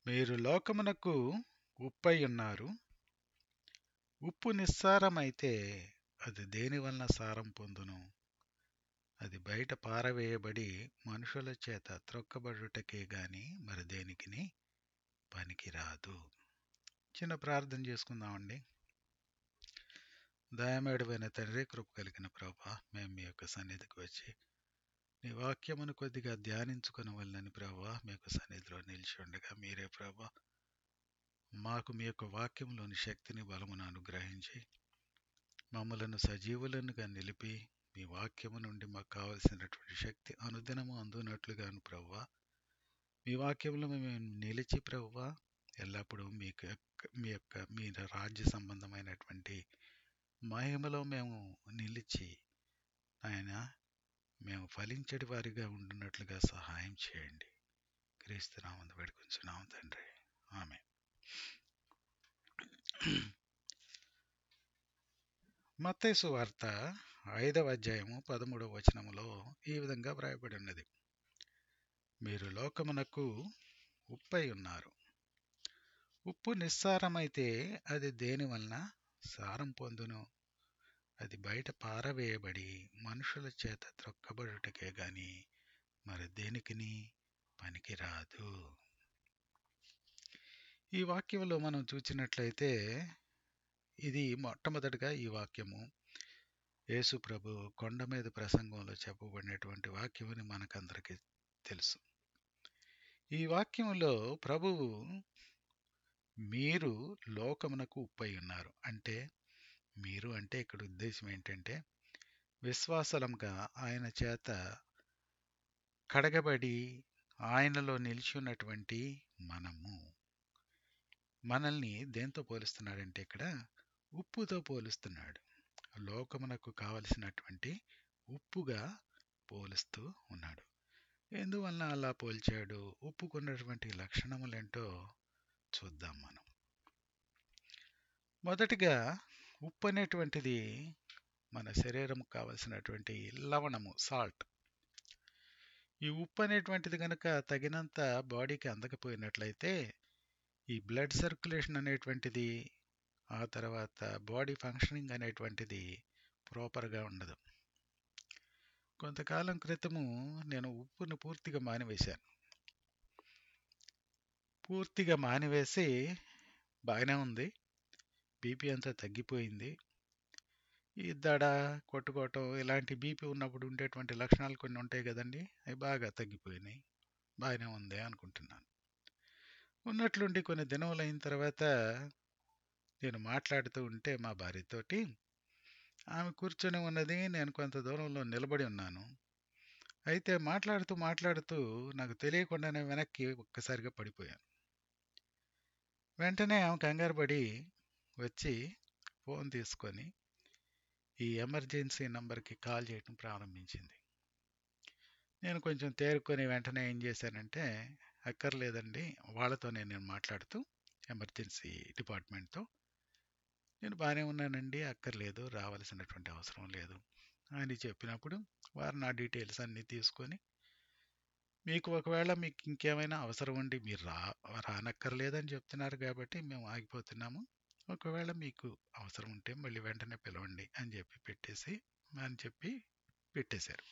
మీరు లోకమునకు ఉప్పై ఉన్నారు ఉప్పు నిస్సారమైతే అది దేని వలన సారం పొందును అది బయట పారవేయబడి మనుషుల చేత త్రొక్కబడుటకే గాని మరి దేనికిని పనికిరాదు చిన్న ప్రార్థన చేసుకుందామండి దయమేడమైన తండ్రి కృప కలిగిన ప్రభా మేము మీ యొక్క సన్నిధికి వచ్చి నీ వాక్యమును కొద్దిగా ధ్యానించుకుని వెళ్ళని ప్రభా మీ యొక్క సన్నిధిలో నిలిచి ఉండగా మీరే ప్రభా మాకు మీ యొక్క వాక్యంలోని శక్తిని బలమును అనుగ్రహించి మమ్మలను సజీవులనుగా నిలిపి మీ వాక్యము నుండి మాకు కావలసినటువంటి శక్తి అనుదినము అందునట్లుగాను ప్రవ్వా మీ వాక్యంలో మేము నిలిచి ప్రవ్వా ఎల్లప్పుడూ మీకు యొక్క మీ యొక్క మీ రాజ్య సంబంధమైనటువంటి మహిమలో మేము నిలిచి ఆయన మేము ఫలించడి వారిగా ఉండున్నట్లుగా సహాయం చేయండి క్రీస్తు నామందు వేడుకొంచున్నాము తండ్రి ఆమె మత్తేసు వార్త ఐదవ అధ్యాయము పదమూడవ వచనములో ఈ విధంగా వ్రాయబడి ఉన్నది మీరు లోకమునకు ఉప్పై ఉన్నారు ఉప్పు నిస్సారమైతే అది దేని వలన సారం పొందును అది బయట పారవేయబడి మనుషుల చేత త్రొక్కబడుటకే గాని మరి దేనికిని పనికిరాదు ఈ వాక్యంలో మనం చూసినట్లయితే ఇది మొట్టమొదటిగా ఈ వాక్యము యేసు ప్రభు కొండ మీద ప్రసంగంలో చెప్పబడినటువంటి వాక్యమని మనకందరికీ తెలుసు ఈ వాక్యంలో ప్రభువు మీరు లోకమునకు ఉప్పై ఉన్నారు అంటే మీరు అంటే ఇక్కడ ఉద్దేశం ఏంటంటే విశ్వాసలంగా ఆయన చేత కడగబడి ఆయనలో నిలిచి ఉన్నటువంటి మనము మనల్ని దేంతో పోలుస్తున్నాడంటే ఇక్కడ ఉప్పుతో పోలుస్తున్నాడు లోకమునకు కావలసినటువంటి ఉప్పుగా పోలుస్తూ ఉన్నాడు ఎందువలన అలా పోల్చాడు ఉప్పుకున్నటువంటి లక్షణములేంటో చూద్దాం మనం మొదటిగా ఉప్పు అనేటువంటిది మన శరీరం కావలసినటువంటి లవణము సాల్ట్ ఈ ఉప్పు అనేటువంటిది కనుక తగినంత బాడీకి అందకపోయినట్లయితే ఈ బ్లడ్ సర్క్యులేషన్ అనేటువంటిది ఆ తర్వాత బాడీ ఫంక్షనింగ్ అనేటువంటిది ప్రాపర్గా ఉండదు కొంతకాలం క్రితము నేను ఉప్పును పూర్తిగా మానివేశాను పూర్తిగా మానివేసి బాగానే ఉంది బీపీ అంతా తగ్గిపోయింది ఈ దడ కొట్టుకోవటం ఇలాంటి బీపీ ఉన్నప్పుడు ఉండేటువంటి లక్షణాలు కొన్ని ఉంటాయి కదండి అవి బాగా తగ్గిపోయినాయి బాగానే ఉంది అనుకుంటున్నాను ఉన్నట్లుండి కొన్ని దినములు అయిన తర్వాత నేను మాట్లాడుతూ ఉంటే మా భార్యతోటి ఆమె కూర్చొని ఉన్నది నేను కొంత దూరంలో నిలబడి ఉన్నాను అయితే మాట్లాడుతూ మాట్లాడుతూ నాకు తెలియకుండానే వెనక్కి ఒక్కసారిగా పడిపోయాను వెంటనే ఆమె కంగారు పడి వచ్చి ఫోన్ తీసుకొని ఈ ఎమర్జెన్సీ నంబర్కి కాల్ చేయడం ప్రారంభించింది నేను కొంచెం తేరుకొని వెంటనే ఏం చేశానంటే అక్కర్లేదండి వాళ్ళతోనే నేను మాట్లాడుతూ ఎమర్జెన్సీ డిపార్ట్మెంట్తో నేను బాగానే ఉన్నానండి అక్కర్లేదు రావాల్సినటువంటి అవసరం లేదు అని చెప్పినప్పుడు వారు నా డీటెయిల్స్ అన్నీ తీసుకొని మీకు ఒకవేళ మీకు ఇంకేమైనా అవసరం ఉండి మీరు రా రానక్కర్లేదని చెప్తున్నారు కాబట్టి మేము ఆగిపోతున్నాము ఒకవేళ మీకు అవసరం ఉంటే మళ్ళీ వెంటనే పిలవండి అని చెప్పి పెట్టేసి అని చెప్పి పెట్టేశారు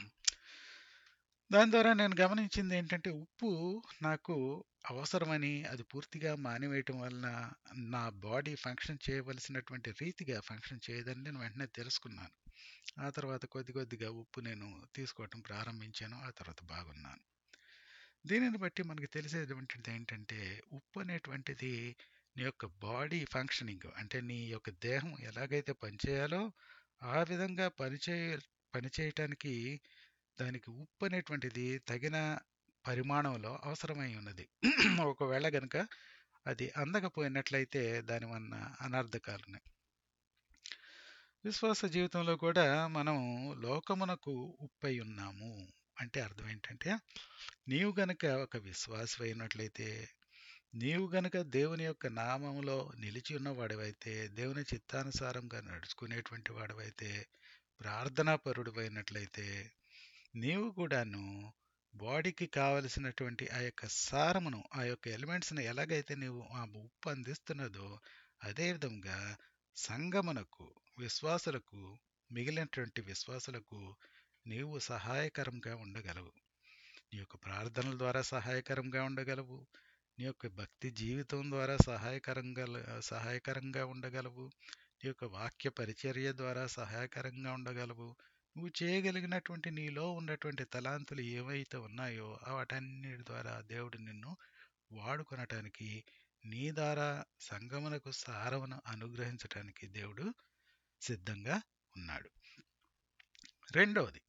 దాని ద్వారా నేను గమనించింది ఏంటంటే ఉప్పు నాకు అవసరమని అది పూర్తిగా మానివేయటం వలన నా బాడీ ఫంక్షన్ చేయవలసినటువంటి రీతిగా ఫంక్షన్ చేయదని నేను వెంటనే తెలుసుకున్నాను ఆ తర్వాత కొద్ది కొద్దిగా ఉప్పు నేను తీసుకోవటం ప్రారంభించాను ఆ తర్వాత బాగున్నాను దీనిని బట్టి మనకు తెలిసేటువంటిది ఏంటంటే ఉప్పు అనేటువంటిది నీ యొక్క బాడీ ఫంక్షనింగ్ అంటే నీ యొక్క దేహం ఎలాగైతే పనిచేయాలో ఆ విధంగా పనిచేయ పనిచేయటానికి దానికి ఉప్పు అనేటువంటిది తగిన పరిమాణంలో అవసరమై ఉన్నది ఒకవేళ గనుక అది అందకపోయినట్లయితే దాని వలన అనర్థకాలు ఉన్నాయి విశ్వాస జీవితంలో కూడా మనం లోకమునకు ఉప్పై ఉన్నాము అంటే అర్థం ఏంటంటే నీవు గనుక ఒక విశ్వాసి అయినట్లయితే నీవు గనుక దేవుని యొక్క నామంలో నిలిచి ఉన్న వాడివైతే దేవుని చిత్తానుసారంగా నడుచుకునేటువంటి వాడివైతే ప్రార్థనా పరుడు అయినట్లయితే నీవు కూడాను బాడీకి కావలసినటువంటి ఆ యొక్క సారమును ఆ యొక్క ఎలిమెంట్స్ని ఎలాగైతే నీవు ఆ ఉప్పు అందిస్తున్నదో అదే విధంగా సంగమునకు విశ్వాసులకు మిగిలినటువంటి విశ్వాసులకు నీవు సహాయకరంగా ఉండగలవు నీ యొక్క ప్రార్థనల ద్వారా సహాయకరంగా ఉండగలవు నీ యొక్క భక్తి జీవితం ద్వారా సహాయకరంగా సహాయకరంగా ఉండగలవు నీ యొక్క వాక్య పరిచర్య ద్వారా సహాయకరంగా ఉండగలవు నువ్వు చేయగలిగినటువంటి నీలో ఉన్నటువంటి తలాంతులు ఏవైతే ఉన్నాయో వాటన్నిటి ద్వారా దేవుడు నిన్ను వాడుకొనటానికి నీ ద్వారా సంగమునకు సారమును అనుగ్రహించటానికి దేవుడు సిద్ధంగా ఉన్నాడు రెండవది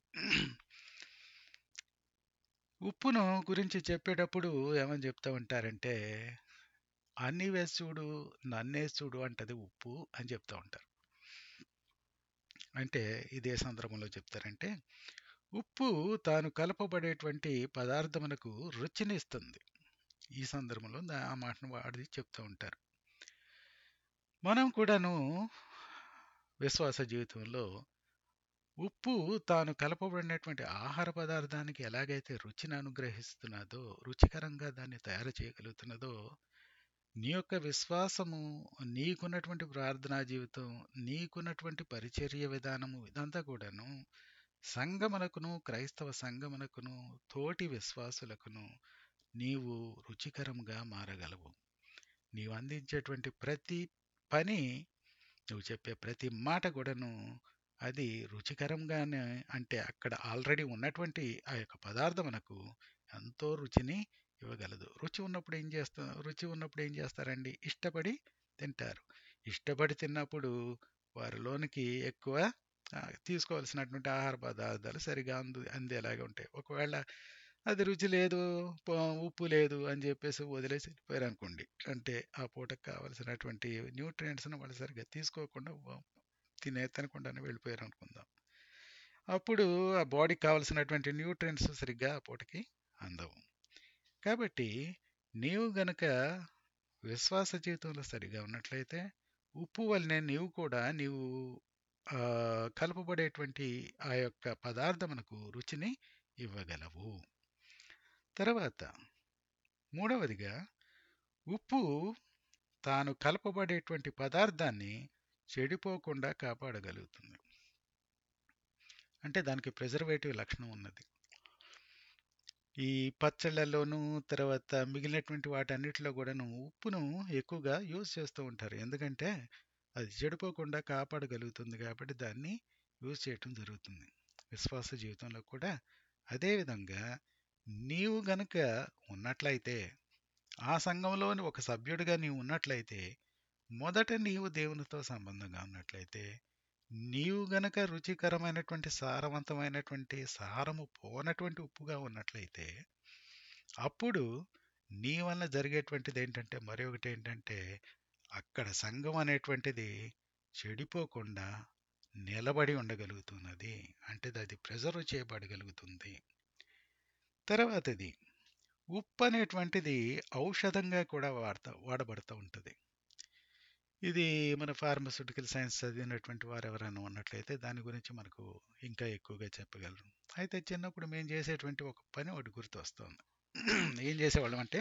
ఉప్పును గురించి చెప్పేటప్పుడు ఏమని చెప్తూ ఉంటారంటే అన్ని వేసి చూడు నన్నేసి చూడు అంటది ఉప్పు అని చెప్తూ ఉంటారు అంటే ఇదే సందర్భంలో చెప్తారంటే ఉప్పు తాను కలపబడేటువంటి పదార్థమునకు రుచిని ఇస్తుంది ఈ సందర్భంలో దా- ఆ మాటను వాడి చెప్తూ ఉంటారు మనం కూడాను విశ్వాస జీవితంలో ఉప్పు తాను కలపబడినటువంటి ఆహార పదార్థానికి ఎలాగైతే రుచిని అనుగ్రహిస్తున్నదో రుచికరంగా దాన్ని తయారు చేయగలుగుతున్నదో నీ యొక్క విశ్వాసము నీకున్నటువంటి ప్రార్థనా జీవితం నీకున్నటువంటి పరిచర్య విధానము ఇదంతా కూడాను సంగమునకును క్రైస్తవ సంగమునకును తోటి విశ్వాసులకును నీవు రుచికరంగా మారగలవు నీవు అందించేటువంటి ప్రతి పని నువ్వు చెప్పే ప్రతి మాట కూడాను అది రుచికరంగానే అంటే అక్కడ ఆల్రెడీ ఉన్నటువంటి ఆ యొక్క పదార్థమునకు ఎంతో రుచిని ఇవ్వగలదు రుచి ఉన్నప్పుడు ఏం చేస్తా రుచి ఉన్నప్పుడు ఏం చేస్తారండి ఇష్టపడి తింటారు ఇష్టపడి తిన్నప్పుడు వారిలోనికి ఎక్కువ ఆ, తీసుకోవాల్సినటువంటి ఆహార పదార్థాలు సరిగా అందు అందేలాగా ఉంటాయి ఒకవేళ అది రుచి లేదు పో- ఉప్పు లేదు అని చెప్పేసి వదిలేసి వెళ్ళిపోయారు అనుకోండి అంటే ఆ పూటకు కావలసినటువంటి న్యూట్రియంట్స్ని వాళ్ళు సరిగ్గా తీసుకోకుండా వ- తినే తినకుండానే వెళ్ళిపోయారు అనుకుందాం అప్పుడు ఆ బాడీకి కావలసినటువంటి న్యూట్రియంట్స్ సరిగ్గా ఆ పూటకి అందవు కాబట్టి నీవు గనక విశ్వాస జీవితంలో సరిగా ఉన్నట్లయితే ఉప్పు వల్లనే నీవు కూడా నీవు ఆ, కలపబడేటువంటి ఆ యొక్క పదార్థమునకు రుచిని ఇవ్వగలవు తర్వాత మూడవదిగా ఉప్పు తాను కలపబడేటువంటి పదార్థాన్ని చెడిపోకుండా కాపాడగలుగుతుంది అంటే దానికి ప్రిజర్వేటివ్ లక్షణం ఉన్నది ఈ పచ్చళ్ళలోనూ తర్వాత మిగిలినటువంటి వాటన్నిటిలో కూడాను ఉప్పును ఎక్కువగా యూజ్ చేస్తూ ఉంటారు ఎందుకంటే అది చెడిపోకుండా కాపాడగలుగుతుంది కాబట్టి దాన్ని యూజ్ చేయటం జరుగుతుంది విశ్వాస జీవితంలో కూడా అదేవిధంగా నీవు గనుక ఉన్నట్లయితే ఆ సంఘంలోని ఒక సభ్యుడిగా నీవు ఉన్నట్లయితే మొదట నీవు దేవునితో సంబంధంగా ఉన్నట్లయితే నీవు గనక రుచికరమైనటువంటి సారవంతమైనటువంటి సారము పోనటువంటి ఉప్పుగా ఉన్నట్లయితే అప్పుడు నీ వల్ల జరిగేటువంటిది ఏంటంటే మరి ఒకటి ఏంటంటే అక్కడ సంఘం అనేటువంటిది చెడిపోకుండా నిలబడి ఉండగలుగుతున్నది అంటే అది ప్రిజర్వ్ చేయబడగలుగుతుంది తర్వాతది ఉప్పు అనేటువంటిది ఔషధంగా కూడా వాడతా వాడబడుతూ ఉంటుంది ఇది మన ఫార్మస్యూటికల్ సైన్స్ చదివినటువంటి వారు ఎవరైనా ఉన్నట్లయితే దాని గురించి మనకు ఇంకా ఎక్కువగా చెప్పగలరు అయితే చిన్నప్పుడు మేము చేసేటువంటి ఒక పని ఒకటి గుర్తు వస్తుంది ఏం చేసేవాళ్ళం అంటే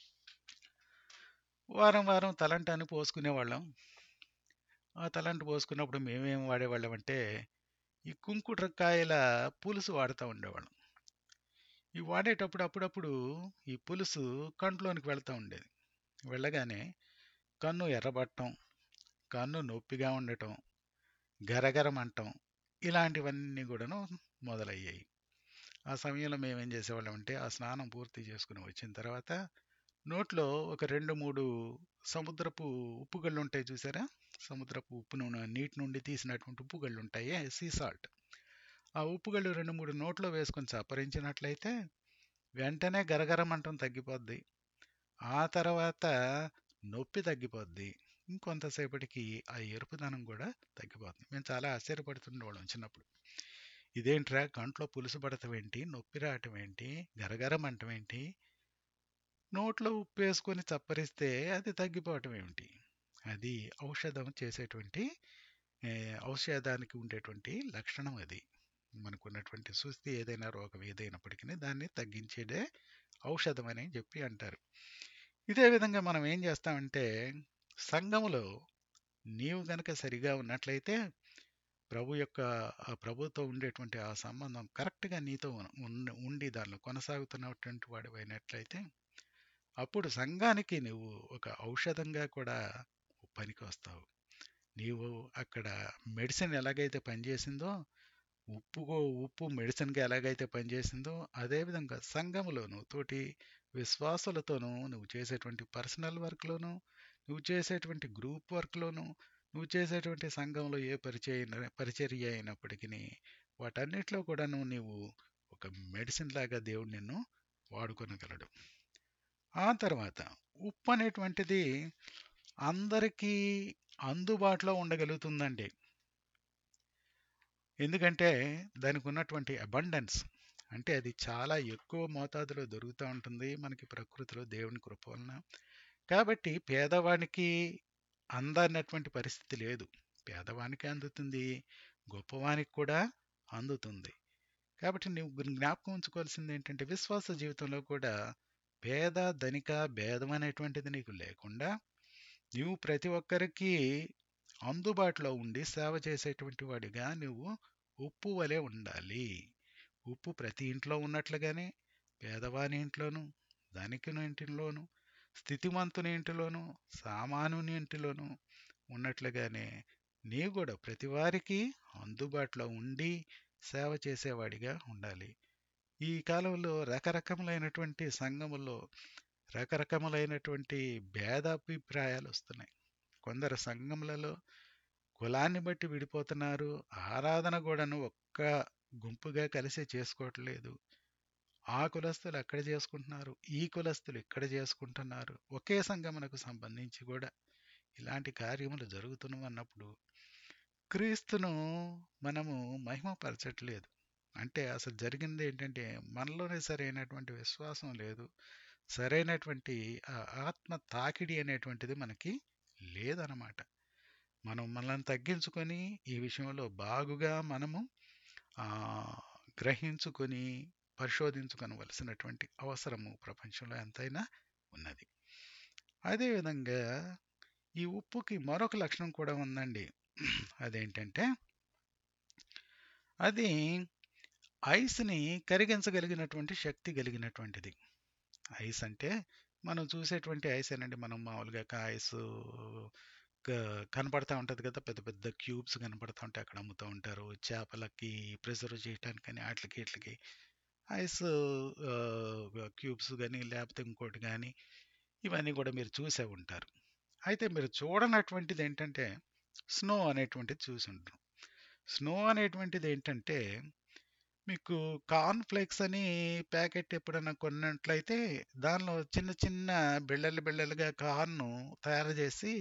వారం వారం తలంటాన్ని పోసుకునేవాళ్ళం ఆ తలంటు పోసుకున్నప్పుడు మేమేం వాడేవాళ్ళం అంటే ఈ కుంకుడుకాయల పులుసు వాడుతూ ఉండేవాళ్ళం ఈ వాడేటప్పుడు అప్పుడప్పుడు ఈ పులుసు కంట్లోనికి వెళ్తూ ఉండేది వెళ్ళగానే కన్ను ఎర్రబట్టం కన్ను నొప్పిగా ఉండటం గరగరమంటం ఇలాంటివన్నీ కూడాను మొదలయ్యాయి ఆ సమయంలో మేము ఏం చేసేవాళ్ళం అంటే ఆ స్నానం పూర్తి చేసుకుని వచ్చిన తర్వాత నోట్లో ఒక రెండు మూడు సముద్రపు ఉప్పుగళ్ళు ఉంటాయి చూసారా సముద్రపు ఉప్పు నూనె నీటి నుండి తీసినటువంటి ఉప్పుగళ్ళు ఉంటాయి సీ సాల్ట్ ఆ ఉప్పుగళ్ళు రెండు మూడు నోట్లో వేసుకొని చప్పరించినట్లయితే వెంటనే గరగరమంటం తగ్గిపోద్ది ఆ తర్వాత నొప్పి తగ్గిపోద్ది ఇంకొంతసేపటికి ఆ ఎరుపుదనం కూడా తగ్గిపోతుంది మేము చాలా ఆశ్చర్యపడుతుండేవాళ్ళం చిన్నప్పుడు ఇదేంట్రా కంట్లో పులుసు పడటం ఏంటి నొప్పి రావటం ఏంటి గరగరం అంటం ఏంటి నోట్లో ఉప్పు వేసుకొని చప్పరిస్తే అది తగ్గిపోవటం ఏమిటి అది ఔషధం చేసేటువంటి ఏ, ఔషధానికి ఉండేటువంటి లక్షణం అది మనకున్నటువంటి సుస్థి ఏదైనా రోగం ఏదైనప్పటికీ దాన్ని తగ్గించేదే ఔషధం అని చెప్పి అంటారు ఇదే విధంగా మనం ఏం చేస్తామంటే సంఘములో నీవు గనక సరిగా ఉన్నట్లయితే ప్రభు యొక్క ఆ ప్రభుతో ఉండేటువంటి ఆ సంబంధం కరెక్ట్గా నీతో ఉన్- ఉండి దానిలో కొనసాగుతున్నటువంటి వాడు అయినట్లయితే అప్పుడు సంఘానికి నువ్వు ఒక ఔషధంగా కూడా పనికి వస్తావు నీవు అక్కడ మెడిసిన్ ఎలాగైతే పనిచేసిందో ఉప్పు ఉప్పు మెడిసిన్గా ఎలాగైతే పనిచేసిందో అదేవిధంగా సంఘములోను తోటి విశ్వాసులతోనూ నువ్వు చేసేటువంటి పర్సనల్ వర్క్లోను నువ్వు చేసేటువంటి గ్రూప్ వర్క్లోను నువ్వు చేసేటువంటి సంఘంలో ఏ పరిచయ పరిచర్య అయినప్పటికీ వాటన్నిటిలో కూడాను నీవు ఒక మెడిసిన్ లాగా దేవుడు నిన్ను వాడుకొనగలడు ఆ తర్వాత ఉప్పు అనేటువంటిది అందరికీ అందుబాటులో ఉండగలుగుతుందండి ఎందుకంటే దానికి ఉన్నటువంటి అబండెన్స్ అంటే అది చాలా ఎక్కువ మోతాదులో దొరుకుతూ ఉంటుంది మనకి ప్రకృతిలో దేవుని కృప వలన కాబట్టి పేదవానికి అందనటువంటి పరిస్థితి లేదు పేదవానికి అందుతుంది గొప్పవానికి కూడా అందుతుంది కాబట్టి నువ్వు జ్ఞాపకం ఉంచుకోవాల్సింది ఏంటంటే విశ్వాస జీవితంలో కూడా పేద ధనిక భేదం అనేటువంటిది నీకు లేకుండా నువ్వు ప్రతి ఒక్కరికి అందుబాటులో ఉండి సేవ చేసేటువంటి వాడిగా నువ్వు ఉప్పు వలె ఉండాలి ఉప్పు ప్రతి ఇంట్లో ఉన్నట్లుగానే పేదవాని ఇంట్లోనూ ధనికుని ఇంటిలోనూ స్థితిమంతుని ఇంటిలోనూ సామానుని ఇంటిలోనూ ఉన్నట్లుగానే నీవు కూడా ప్రతి వారికి అందుబాటులో ఉండి సేవ చేసేవాడిగా ఉండాలి ఈ కాలంలో రకరకములైనటువంటి సంఘముల్లో రకరకములైనటువంటి భేదాభిప్రాయాలు వస్తున్నాయి కొందరు సంఘములలో కులాన్ని బట్టి విడిపోతున్నారు ఆరాధన కూడాను ఒక్క గుంపుగా కలిసి చేసుకోవట్లేదు ఆ కులస్తులు అక్కడ చేసుకుంటున్నారు ఈ కులస్తులు ఇక్కడ చేసుకుంటున్నారు ఒకే సంఘమునకు సంబంధించి కూడా ఇలాంటి కార్యములు జరుగుతున్నప్పుడు క్రీస్తును మనము మహిమపరచట్లేదు అంటే అసలు జరిగింది ఏంటంటే మనలోనే సరైనటువంటి విశ్వాసం లేదు సరైనటువంటి ఆ ఆత్మ తాకిడి అనేటువంటిది మనకి లేదనమాట మనం మనల్ని తగ్గించుకొని ఈ విషయంలో బాగుగా మనము ఆ, గ్రహించుకొని పరిశోధించుకొనవలసినటువంటి అవసరము ప్రపంచంలో ఎంతైనా ఉన్నది అదేవిధంగా ఈ ఉప్పుకి మరొక లక్షణం కూడా ఉందండి అదేంటంటే అది ఐస్ని కరిగించగలిగినటువంటి శక్తి కలిగినటువంటిది ఐస్ అంటే మనం చూసేటువంటి ఐస్ ఏనండి మనం మామూలుగా ఐస్ కనపడతా ఉంటుంది కదా పెద్ద పెద్ద క్యూబ్స్ కనపడతా ఉంటాయి అక్కడ అమ్ముతూ ఉంటారు చేపలకి ప్రిజర్వ్ చేయడానికి కానీ వాటికి వీటికి ఐస్ క్యూబ్స్ కానీ లేకపోతే ఇంకోటి కానీ ఇవన్నీ కూడా మీరు చూసే ఉంటారు అయితే మీరు చూడనటువంటిది ఏంటంటే స్నో అనేటువంటిది చూసి ఉంటారు స్నో అనేటువంటిది ఏంటంటే మీకు కార్న్ ఫ్లేక్స్ అని ప్యాకెట్ ఎప్పుడైనా కొన్నట్లయితే దానిలో చిన్న చిన్న బిళ్ళలు బిళ్ళలుగా కార్న్ తయారు చేసి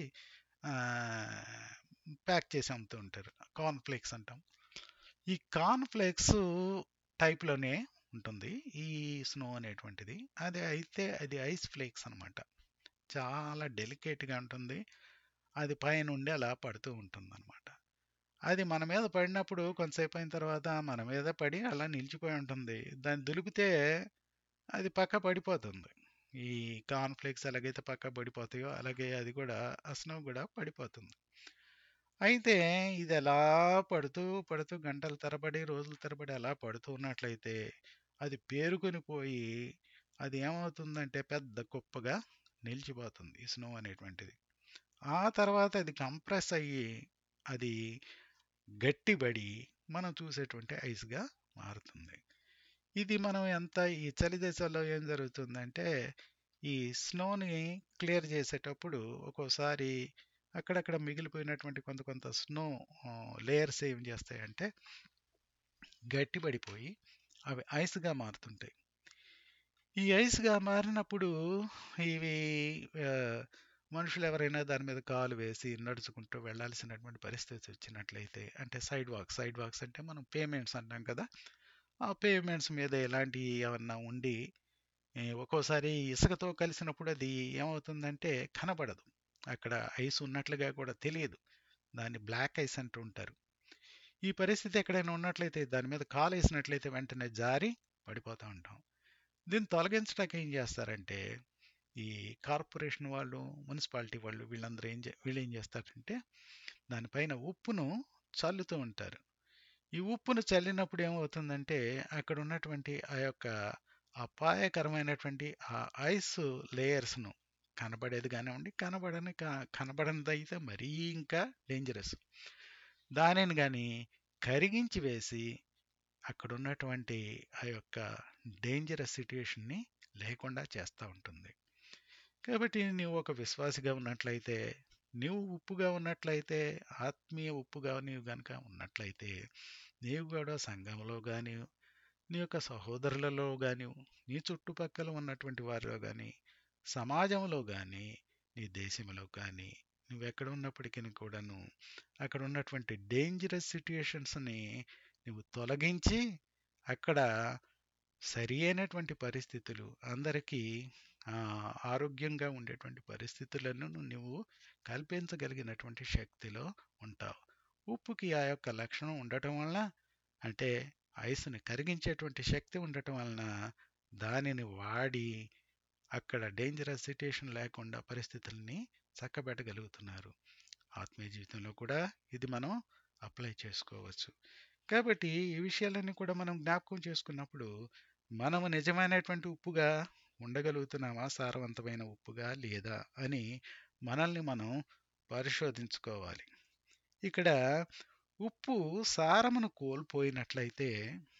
ప్యాక్ చేసి అమ్ముతూ ఉంటారు కార్న్ ఫ్లేక్స్ అంటాం ఈ కార్న్ ఫ్లేక్స్ టైప్లోనే ఉంటుంది ఈ స్నో అనేటువంటిది అది అయితే అది ఐస్ ఫ్లేక్స్ అనమాట చాలా డెలికేట్గా ఉంటుంది అది పైనుండి అలా పడుతూ ఉంటుంది అనమాట అది మన మీద పడినప్పుడు కొంతసేపు అయిన తర్వాత మన మీద పడి అలా నిలిచిపోయి ఉంటుంది దాన్ని దులిపితే అది పక్క పడిపోతుంది ఈ కార్న్ ఫ్లేక్స్ ఎలాగైతే పక్క పడిపోతాయో అలాగే అది కూడా ఆ స్నో కూడా పడిపోతుంది అయితే ఇది ఎలా పడుతూ పడుతూ గంటల తరబడి రోజుల తరబడి అలా పడుతూ ఉన్నట్లయితే అది పేరుకొని పోయి అది ఏమవుతుందంటే పెద్ద కుప్పగా నిలిచిపోతుంది ఈ స్నో అనేటువంటిది ఆ తర్వాత అది కంప్రెస్ అయ్యి అది గట్టిబడి మనం చూసేటువంటి ఐస్గా మారుతుంది ఇది మనం ఎంత ఈ చలి దేశాల్లో ఏం జరుగుతుందంటే ఈ స్నోని క్లియర్ చేసేటప్పుడు ఒక్కోసారి అక్కడక్కడ మిగిలిపోయినటువంటి కొంత కొంత స్నో లేయర్స్ ఏం చేస్తాయంటే గట్టిపడిపోయి అవి ఐస్గా మారుతుంటాయి ఈ ఐస్గా మారినప్పుడు ఇవి ఆ, మనుషులు ఎవరైనా దాని మీద కాలు వేసి నడుచుకుంటూ వెళ్ళాల్సినటువంటి పరిస్థితి వచ్చినట్లయితే అంటే సైడ్ వాక్ సైడ్ వాక్స్ అంటే మనం పేమెంట్స్ అంటాం కదా ఆ పేమెంట్స్ మీద ఎలాంటి ఏమన్నా ఉండి ఏ, ఒక్కోసారి ఇసుకతో కలిసినప్పుడు అది ఏమవుతుందంటే కనబడదు అక్కడ ఐస్ ఉన్నట్లుగా కూడా తెలియదు దాన్ని బ్లాక్ ఐస్ అంటూ ఉంటారు ఈ పరిస్థితి ఎక్కడైనా ఉన్నట్లయితే దాని మీద కాలు వేసినట్లయితే వెంటనే జారి పడిపోతూ ఉంటాం దీన్ని తొలగించడానికి ఏం చేస్తారంటే ఈ కార్పొరేషన్ వాళ్ళు మున్సిపాలిటీ వాళ్ళు వీళ్ళందరూ ఏం చే వీళ్ళు ఏం చేస్తారంటే దానిపైన ఉప్పును చల్లుతూ ఉంటారు ఈ ఉప్పును చల్లినప్పుడు ఏమవుతుందంటే అక్కడ ఉన్నటువంటి ఆ యొక్క అపాయకరమైనటువంటి ఆ ఐస్ లేయర్స్ను కనబడేది కానివ్వండి కనబడని కా- కనబడనిది అయితే మరీ ఇంకా డేంజరస్ దానిని కానీ కరిగించి వేసి అక్కడ ఉన్నటువంటి ఆ యొక్క డేంజరస్ సిట్యుయేషన్ని లేకుండా చేస్తూ ఉంటుంది కాబట్టి నీవు ఒక విశ్వాసిగా ఉన్నట్లయితే నీవు ఉప్పుగా ఉన్నట్లయితే ఆత్మీయ ఉప్పుగా నీవు గనుక ఉన్నట్లయితే నీవు కూడా సంఘంలో కానీ నీ యొక్క సహోదరులలో కానీ నీ చుట్టుపక్కల ఉన్నటువంటి వారిలో కానీ సమాజంలో కానీ నీ దేశంలో కానీ నువ్వెక్కడ ఉన్నప్పటికీ కూడాను అక్కడ ఉన్నటువంటి డేంజరస్ సిట్యుయేషన్స్ని నువ్వు తొలగించి అక్కడ సరి అయినటువంటి పరిస్థితులు అందరికీ ఆ, ఆరోగ్యంగా ఉండేటువంటి పరిస్థితులను నువ్వు కల్పించగలిగినటువంటి శక్తిలో ఉంటావు ఉప్పుకి ఆ యొక్క లక్షణం ఉండటం వలన అంటే ఐస్ని కరిగించేటువంటి శక్తి ఉండటం వలన దానిని వాడి అక్కడ డేంజరస్ సిట్యుయేషన్ లేకుండా పరిస్థితుల్ని చక్కబెట్టగలుగుతున్నారు ఆత్మీయ జీవితంలో కూడా ఇది మనం అప్లై చేసుకోవచ్చు కాబట్టి ఈ విషయాలన్నీ కూడా మనం జ్ఞాపకం చేసుకున్నప్పుడు మనము నిజమైనటువంటి ఉప్పుగా ఉండగలుగుతున్నామా సారవంతమైన ఉప్పుగా లేదా అని మనల్ని మనం పరిశోధించుకోవాలి ఇక్కడ ఉప్పు సారమును కోల్పోయినట్లయితే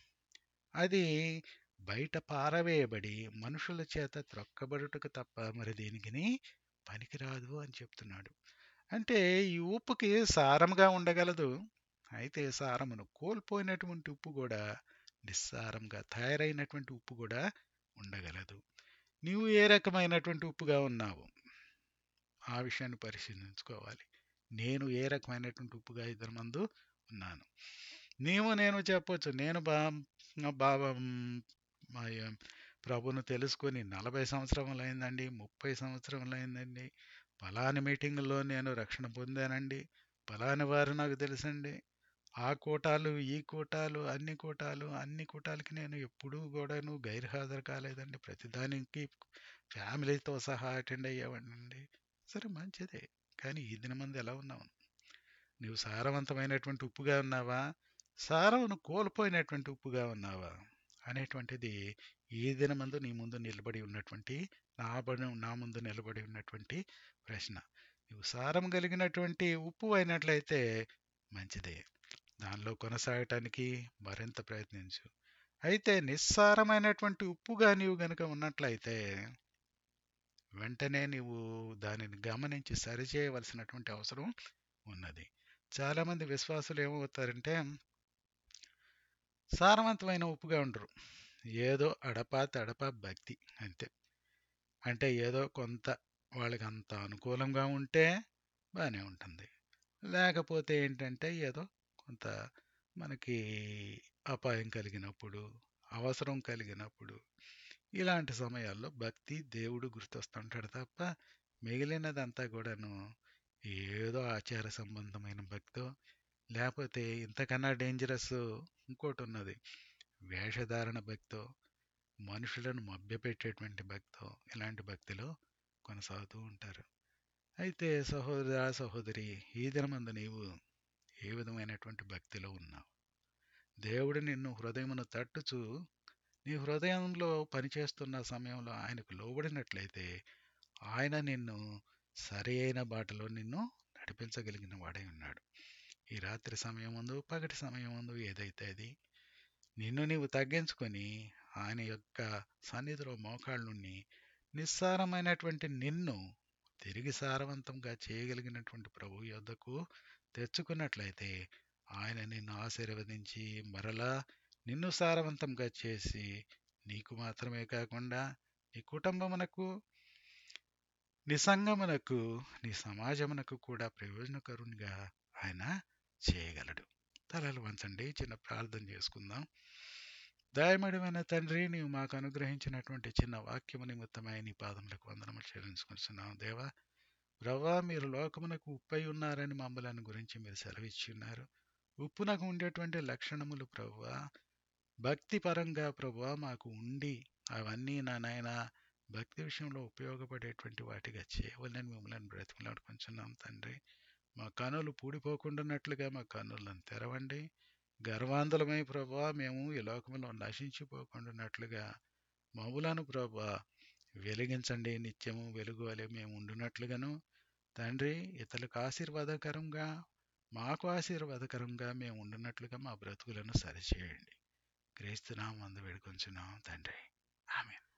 అది బయట పారవేయబడి మనుషుల చేత త్రొక్కబడుటకు తప్ప మరి దేనికి పనికిరాదు అని చెప్తున్నాడు అంటే ఈ ఉప్పుకి సారముగా ఉండగలదు అయితే సారమును కోల్పోయినటువంటి ఉప్పు కూడా నిస్సారంగా తయారైనటువంటి ఉప్పు కూడా ఉండగలదు నీవు ఏ రకమైనటువంటి ఉప్పుగా ఉన్నావు ఆ విషయాన్ని పరిశీలించుకోవాలి నేను ఏ రకమైనటువంటి ఉప్పుగా ఇద్దరు మందు ఉన్నాను నీవు నేను చెప్పొచ్చు నేను బా బాబా మా య- ప్రభువును తెలుసుకొని నలభై సంవత్సరములు అయిందండి ముప్పై సంవత్సరములు అయిందండి పలాని మీటింగుల్లో నేను రక్షణ పొందానండి పలాని వారు నాకు తెలుసండి ఆ కూటాలు ఈ కూటాలు అన్ని కూటాలు అన్ని కూటాలకి నేను ఎప్పుడూ కూడాను గైర్హాజరు కాలేదండి ప్రతిదానికి ఫ్యామిలీతో సహా అటెండ్ అయ్యేవాడినండి సరే మంచిదే కానీ ఈ దినమంది ఎలా ఉన్నావు నువ్వు సారవంతమైనటువంటి ఉప్పుగా ఉన్నావా సారమును కోల్పోయినటువంటి ఉప్పుగా ఉన్నావా అనేటువంటిది ఈ దినమందు నీ ముందు నిలబడి ఉన్నటువంటి నా బడి నా ముందు నిలబడి ఉన్నటువంటి ప్రశ్న నువ్వు సారం కలిగినటువంటి ఉప్పు అయినట్లయితే మంచిదే దానిలో కొనసాగటానికి మరింత ప్రయత్నించు అయితే నిస్సారమైనటువంటి ఉప్పుగా నీవు గనుక ఉన్నట్లయితే వెంటనే నీవు దానిని గమనించి సరిచేయవలసినటువంటి అవసరం ఉన్నది చాలామంది విశ్వాసులు ఏమవుతారంటే సారవంతమైన ఉప్పుగా ఉండరు ఏదో అడపా తడపా భక్తి అంతే అంటే ఏదో కొంత వాళ్ళకి అంత అనుకూలంగా ఉంటే బాగానే ఉంటుంది లేకపోతే ఏంటంటే ఏదో కొంత మనకి అపాయం కలిగినప్పుడు అవసరం కలిగినప్పుడు ఇలాంటి సమయాల్లో భక్తి దేవుడు గుర్తొస్తుంటాడు తప్ప మిగిలినదంతా కూడాను ఏదో ఆచార సంబంధమైన భక్తో లేకపోతే ఇంతకన్నా డేంజరస్ ఇంకోటి ఉన్నది వేషధారణ భక్తో మనుషులను మభ్యపెట్టేటువంటి భక్తో ఇలాంటి భక్తిలో కొనసాగుతూ ఉంటారు అయితే సహోదర సహోదరి ఈ దినమందు నీవు ఏ విధమైనటువంటి భక్తిలో ఉన్నావు దేవుడు నిన్ను హృదయమును తట్టుచు నీ హృదయంలో పనిచేస్తున్న సమయంలో ఆయనకు లోబడినట్లయితే ఆయన నిన్ను సరి అయిన బాటలో నిన్ను నడిపించగలిగిన వాడై ఉన్నాడు ఈ రాత్రి సమయం ముందు పగటి సమయం ముందు ఏదైతే అది నిన్ను నీవు తగ్గించుకొని ఆయన యొక్క సన్నిధిలో మోకాళ్ళుని నిస్సారమైనటువంటి నిన్ను తిరిగి సారవంతంగా చేయగలిగినటువంటి ప్రభు యొద్దకు తెచ్చుకున్నట్లయితే ఆయన నిన్ను ఆశీర్వదించి మరలా నిన్ను సారవంతంగా చేసి నీకు మాత్రమే కాకుండా నీ కుటుంబమునకు నీ సంఘమునకు నీ సమాజమునకు కూడా ప్రయోజనకరునిగా ఆయన చేయగలడు తలలు వంచండి చిన్న ప్రార్థన చేసుకుందాం దయమడిమైన తండ్రి నీవు మాకు అనుగ్రహించినటువంటి చిన్న వాక్యము నిమిత్తమై నీ పాదములకు వందనములు చెల్లించుకుంటున్నాం దేవా ప్రవ్వా మీరు లోకమునకు ఉప్పై ఉన్నారని మమ్మలను గురించి మీరు సెలవిచ్చి ఉన్నారు ఉప్పునకు ఉండేటువంటి లక్షణములు ప్రభువా భక్తి పరంగా ప్రభువా మాకు ఉండి అవన్నీ నా నాయన భక్తి విషయంలో ఉపయోగపడేటువంటి వాటిగా చేయవలని మిమ్మల్ని బ్రతిమలాడుకుంటున్నాం తండ్రి మా కనులు పూడిపోకుండానట్లుగా మా కన్నులను తెరవండి గర్వాంధులమై ప్రభా మేము ఈ లోకంలో నశించిపోకుండానట్లుగా మమ్ములను ప్రభా వెలిగించండి నిత్యము వెలుగు వలె మేము ఉండునట్లుగాను తండ్రి ఇతరులకు ఆశీర్వాదకరంగా మాకు ఆశీర్వాదకరంగా మేము ఉండునట్లుగా మా బ్రతుకులను సరిచేయండి క్రీస్తునామందు వేడుకొంచున్నాం తండ్రి ఆమె